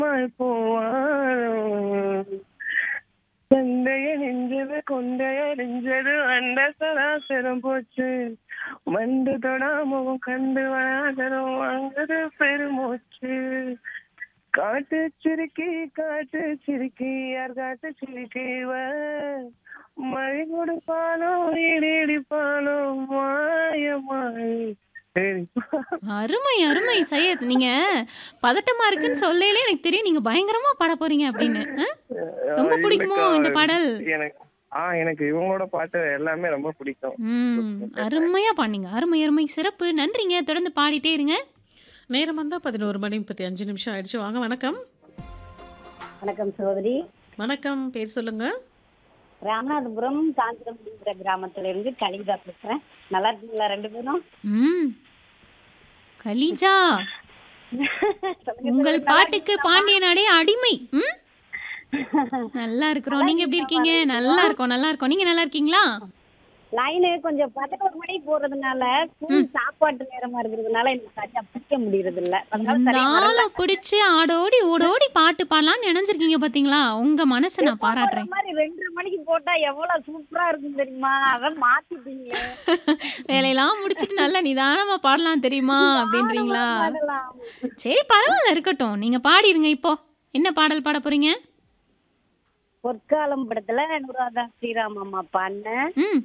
போவான் சண்டைய நெஞ்சது கொண்டைய நெஞ்சது அண்ட சராசரம் போச்சு மண்டு தொடாமுகம் கண்டு வராதரும் வாங்குது பெருமூச்சு காட்டு சிரிக்கி காட்டு சிரிக்கி யார் காட்டு சிரிக்கிவ மழை கொடுப்பாலோ இடிப்பாலோ மாயமாய் அருமை அருமை சையத் நீங்க பதட்டமா இருக்குன்னு சொல்லல எனக்கு தெரியும் நீங்க பயங்கரமா பாட போறீங்க அப்படின்னு ஆ? ரொம்ப பிடிக்குமோ இந்த பாடல் எனக்கு ஆ எனக்கு இவங்களோட பாட்டு எல்லாமே ரொம்ப பிடிக்கும் ம் அருமையா பாடுனீங்க அருமை அருமை சிறப்பு நன்றிங்க தொடர்ந்து பாடிட்டே இருங்க நேரம் வந்தால் பதினோரு மணி முப்பத்தி அஞ்சு நிமிஷம் ஆயிடுச்சு வாங்க வணக்கம் வணக்கம் சகோதரி வணக்கம் பேர் சொல்லுங்க ராமநாதபுரம் காஞ்சிரம்ங்கிற கிராமத்துல இருந்து கலிதா பேசுறேன் நல்லா இருக்கீங்களா ரெண்டு பேரும் ம் கலிஜா சொல்லுங்க, உங்கள் சொல்லுங்க, பாட்டுக்கு பாண்டிய நாடே அடிமை ம் நல்லா இருக்கிறோம் நீங்க எப்படி இருக்கீங்க நல்லா இருக்கோம் நல்லா இருக்கோம் நீங்க நல்லா இருக்கீங்களா லைனு கொஞ்சம் பதினோரு மணிக்கு போறதுனால ஸ்கூல் சாப்பாட்டு நேரமா இருக்கிறதுனால எனக்கு சரியா பிடிக்க முடியறது இல்ல அதனால சரியா வரல. இருந்தாலும் பிடிச்சு ஆடோடி ஓடோடி பாட்டு பாடலாம்னு நினைஞ்சிருக்கீங்க பாத்தீங்களா உங்க மனசை நான் பாராட்டுறேன் இந்த மாதிரி ரெண்டரை மணிக்கு போட்டா எவ்வளவு சூப்பரா இருக்கும் தெரியுமா அதான் மாத்திட்டீங்க வேலையெல்லாம் முடிச்சிட்டு நல்லா நிதானமா பாடலாம் தெரியுமா அப்படின்றீங்களா பாடலாம். சரி பரவாயில்ல இருக்கட்டும் நீங்க பாடிருங்க இப்போ என்ன பாடல் பாட போறீங்க பொற்காலம் படத்துல அனுராதா ஸ்ரீராம் அம்மா பாடின ம்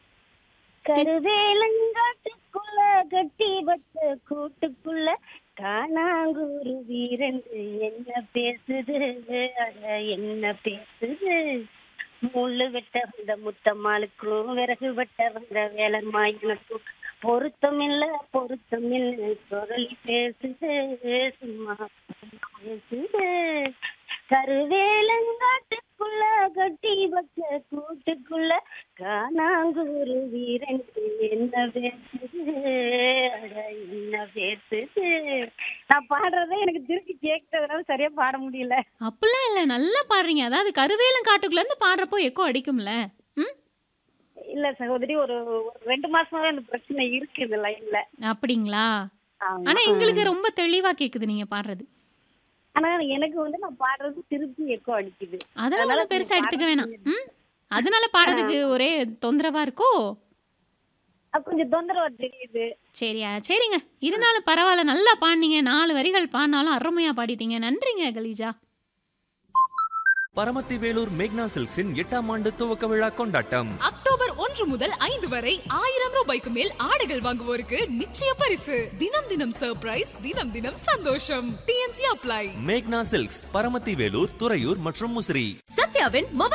கருவேலங்காட்டுக்குள்ள கட்டி வச்ச கூட்டுக்குள்ள காணாங்கூரு வீரன்று என்ன பேசுது அட என்ன பேசுது முள்ளு வெட்ட வந்த முத்தம்மாளுக்கும் விறகு வெட்ட வந்த வேலம்மாயனுக்கும் பொருத்தம் இல்ல பொருத்தம் இல்ல குரலி பேசுது சும்மா பேசுது கருவேலங்காட்டுக்குள்ள கட்டி வச்ச கூட்டுக்குள்ள காணாங்கூரு வீரன் என்ன பேசுது அட என்ன பேசுது நான் பாடுறதே எனக்கு திருப்பி கேட்கறதுனால சரியா பாட முடியல அப்படிலாம் இல்ல நல்லா பாடுறீங்க அதாவது கருவேலம் காட்டுக்குள்ள இருந்து பாடுறப்போ எக்கோ அடிக்கும்ல ம் இல்ல சகோதரி ஒரு ஒரு ரெண்டு மாசமாவே அந்த பிரச்சனை இருக்கு இந்த லைன்ல அப்படிங்களா ஆனா எங்களுக்கு ரொம்ப தெளிவா கேக்குது நீங்க பாடுறது ஆனா எனக்கு வந்து நான் பாடுறது திருப்பி எக்கோ அடிக்குது அதெல்லாம் அதனால ஒண்ணும் பெருசா கொஞ்சம் எடுத்துக்க பாட வேணாம் ம் அதனால பாடுறதுக்கு ஒரே தொந்தரவா இருக்கோ அது கொஞ்சம் தொந்தரவா தெரியுது சரியா சரிங்க இருந்தாலும் பரவாயில்ல நல்லா பாடினீங்க நாலு வரிகள் பாடினாலும் அருமையா பாடிட்டீங்க நன்றிங்க கலீஜா பரமத்தி வேலூர் மேக்னா சில்க்ஸின் எட்டாம் ஆண்டு துவக்க விழா கொண்டாட்டம் அக்டோபர் ஒன்று முதல் ஐந்து வரை ஆயிரம் ரூபாய்க்கு மேல் ஆடைகள் வாங்குவோருக்கு நிச்சய பரிசு தினம் தினம் சர்ப்ரைஸ் தினம் தினம் சந்தோஷம் டிஎன்சி அப்ளை மேக்னா சில்க்ஸ் பரமத்தி வேலூர் துறையூர் மற்றும் முசிறி சத்யாவின் மொபைல்